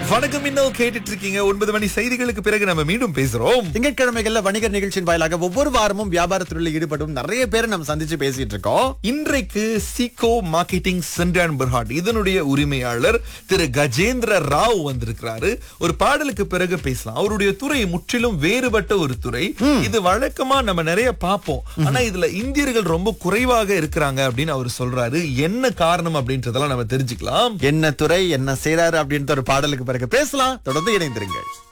வணக்கம் இன்னும் கேட்டுட்டு இருக்கீங்க ஒன்பது மணி செய்திகளுக்கு பிறகு நம்ம மீண்டும் பேசுறோம் திங்கட்கிழமைகள்ல வணிகர் நிகழ்ச்சியின் வாயிலாக ஒவ்வொரு வாரமும் வியாபாரத்துறையில் ஈடுபடும் நிறைய பேரை நம்ம சந்திச்சு பேசிட்டு இருக்கோம் இன்றைக்கு சிகோ மார்க்கெட்டிங் சென்டான் பெர்ஹாட் இதனுடைய உரிமையாளர் திரு கஜேந்திர ராவ் வந்திருக்கிறாரு ஒரு பாடலுக்கு பிறகு பேசலாம் அவருடைய துறை முற்றிலும் வேறுபட்ட ஒரு துறை இது வழக்கமா நம்ம நிறைய பார்ப்போம் ஆனா இதுல இந்தியர்கள் ரொம்ப குறைவாக இருக்கிறாங்க அப்படின்னு அவர் சொல்றாரு என்ன காரணம் அப்படின்றதெல்லாம் நம்ம தெரிஞ்சுக்கலாம் என்ன துறை என்ன செய்றாரு அப்படின்ற ஒரு பாடலுக்கு பிறகு பேசலாம் தொடர்ந்து இணைந்திருங்கள்